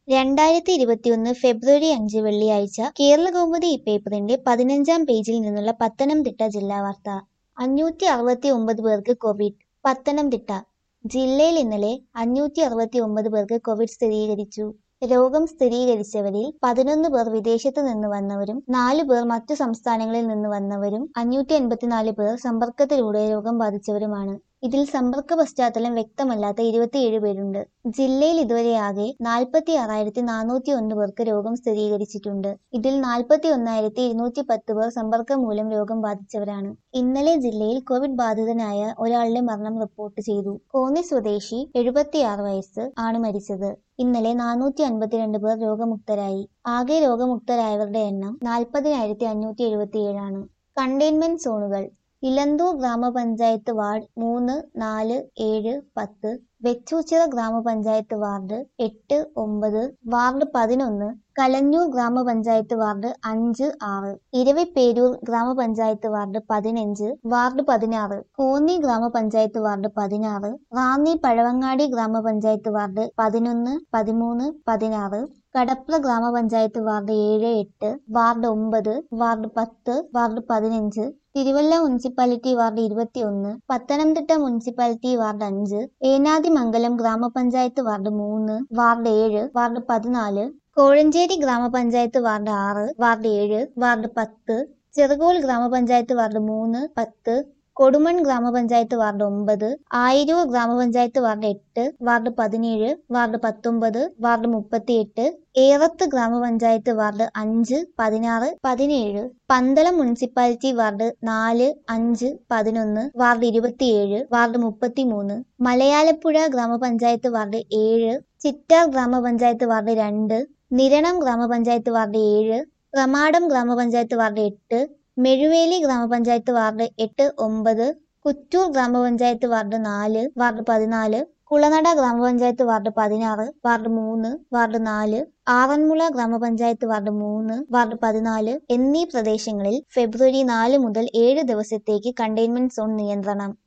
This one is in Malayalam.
രണ്ടായിരത്തി ഇരുപത്തിയൊന്ന് ഫെബ്രുവരി അഞ്ച് വെള്ളിയാഴ്ച കേരളകൗമുദി ഈ പേപ്പറിന്റെ പതിനഞ്ചാം പേജിൽ നിന്നുള്ള പത്തനംതിട്ട ജില്ലാ വാർത്ത അഞ്ഞൂറ്റി അറുപത്തി ഒമ്പത് പേർക്ക് കോവിഡ് പത്തനംതിട്ട ജില്ലയിൽ ഇന്നലെ അഞ്ഞൂറ്റി അറുപത്തി ഒമ്പത് പേർക്ക് കോവിഡ് സ്ഥിരീകരിച്ചു രോഗം സ്ഥിരീകരിച്ചവരിൽ പതിനൊന്ന് പേർ വിദേശത്തു നിന്ന് വന്നവരും നാലു പേർ മറ്റു സംസ്ഥാനങ്ങളിൽ നിന്ന് വന്നവരും അഞ്ഞൂറ്റി എൺപത്തിനാല് പേർ സമ്പർക്കത്തിലൂടെ രോഗം ബാധിച്ചവരുമാണ് ഇതിൽ സമ്പർക്ക പശ്ചാത്തലം വ്യക്തമല്ലാത്ത ഇരുപത്തിയേഴ് പേരുണ്ട് ജില്ലയിൽ ഇതുവരെ ആകെ നാൽപ്പത്തി ആറായിരത്തി നാനൂറ്റി ഒന്ന് പേർക്ക് രോഗം സ്ഥിരീകരിച്ചിട്ടുണ്ട് ഇതിൽ നാൽപ്പത്തി ഒന്നായിരത്തി ഇരുന്നൂറ്റി പത്ത് പേർ സമ്പർക്കം മൂലം രോഗം ബാധിച്ചവരാണ് ഇന്നലെ ജില്ലയിൽ കോവിഡ് ബാധിതനായ ഒരാളുടെ മരണം റിപ്പോർട്ട് ചെയ്തു കോന്നി സ്വദേശി എഴുപത്തിയാറ് വയസ്സ് ആണ് മരിച്ചത് ഇന്നലെ നാനൂറ്റി അൻപത്തിരണ്ട് പേർ രോഗമുക്തരായി ആകെ രോഗമുക്തരായവരുടെ എണ്ണം നാൽപ്പതിനായിരത്തി അഞ്ഞൂറ്റി എഴുപത്തിയേഴാണ് കണ്ടെയ്ൻമെന്റ് സോണുകൾ ഇലന്തൂർ ഗ്രാമപഞ്ചായത്ത് വാർഡ് മൂന്ന് നാല് ഏഴ് പത്ത് വെച്ചൂച്ചിറ ഗ്രാമപഞ്ചായത്ത് വാർഡ് എട്ട് ഒമ്പത് വാർഡ് പതിനൊന്ന് കലഞ്ഞൂർ ഗ്രാമപഞ്ചായത്ത് വാർഡ് അഞ്ച് ആറ് ഇരവിപ്പേരൂർ ഗ്രാമപഞ്ചായത്ത് വാർഡ് പതിനഞ്ച് വാർഡ് പതിനാറ് കോന്നി ഗ്രാമപഞ്ചായത്ത് വാർഡ് പതിനാറ് റാന്നി പഴവങ്ങാടി ഗ്രാമപഞ്ചായത്ത് വാർഡ് പതിനൊന്ന് പതിമൂന്ന് പതിനാറ് കടപ്ര ഗ്രാമപഞ്ചായത്ത് വാർഡ് ഏഴ് എട്ട് വാർഡ് ഒമ്പത് വാർഡ് പത്ത് വാർഡ് പതിനഞ്ച് തിരുവല്ല മുനിസിപ്പാലിറ്റി വാർഡ് ഇരുപത്തിയൊന്ന് പത്തനംതിട്ട മുനിസിപ്പാലിറ്റി വാർഡ് അഞ്ച് ഏനാദിമംഗലം ഗ്രാമപഞ്ചായത്ത് വാർഡ് മൂന്ന് വാർഡ് ഏഴ് വാർഡ് പതിനാല് കോഴഞ്ചേരി ഗ്രാമപഞ്ചായത്ത് വാർഡ് ആറ് വാർഡ് ഏഴ് വാർഡ് പത്ത് ചെറുകോൽ ഗ്രാമപഞ്ചായത്ത് വാർഡ് മൂന്ന് പത്ത് കൊടുമൺ ഗ്രാമപഞ്ചായത്ത് വാർഡ് ഒമ്പത് ആയിരൂർ ഗ്രാമപഞ്ചായത്ത് വാർഡ് എട്ട് വാർഡ് പതിനേഴ് വാർഡ് പത്തൊമ്പത് വാർഡ് മുപ്പത്തിയെട്ട് ഏറത്ത് ഗ്രാമപഞ്ചായത്ത് വാർഡ് അഞ്ച് പതിനാറ് പതിനേഴ് പന്തളം മുനിസിപ്പാലിറ്റി വാർഡ് നാല് അഞ്ച് പതിനൊന്ന് വാർഡ് ഇരുപത്തിയേഴ് വാർഡ് മുപ്പത്തിമൂന്ന് മലയാലപ്പുഴ ഗ്രാമപഞ്ചായത്ത് വാർഡ് ഏഴ് ചിറ്റാർ ഗ്രാമപഞ്ചായത്ത് വാർഡ് രണ്ട് നിരണം ഗ്രാമപഞ്ചായത്ത് വാർഡ് ഏഴ് പ്രമാടം ഗ്രാമപഞ്ചായത്ത് വാർഡ് എട്ട് മെഴുവേലി ഗ്രാമപഞ്ചായത്ത് വാർഡ് എട്ട് ഒമ്പത് കുറ്റൂർ ഗ്രാമപഞ്ചായത്ത് വാർഡ് നാല് വാർഡ് പതിനാല് കുളനട ഗ്രാമപഞ്ചായത്ത് വാർഡ് പതിനാറ് വാർഡ് മൂന്ന് വാർഡ് നാല് ആറന്മുള ഗ്രാമപഞ്ചായത്ത് വാർഡ് മൂന്ന് വാർഡ് പതിനാല് എന്നീ പ്രദേശങ്ങളിൽ ഫെബ്രുവരി നാല് മുതൽ ഏഴ് ദിവസത്തേക്ക് കണ്ടെയ്ൻമെന്റ് സോൺ നിയന്ത്രണം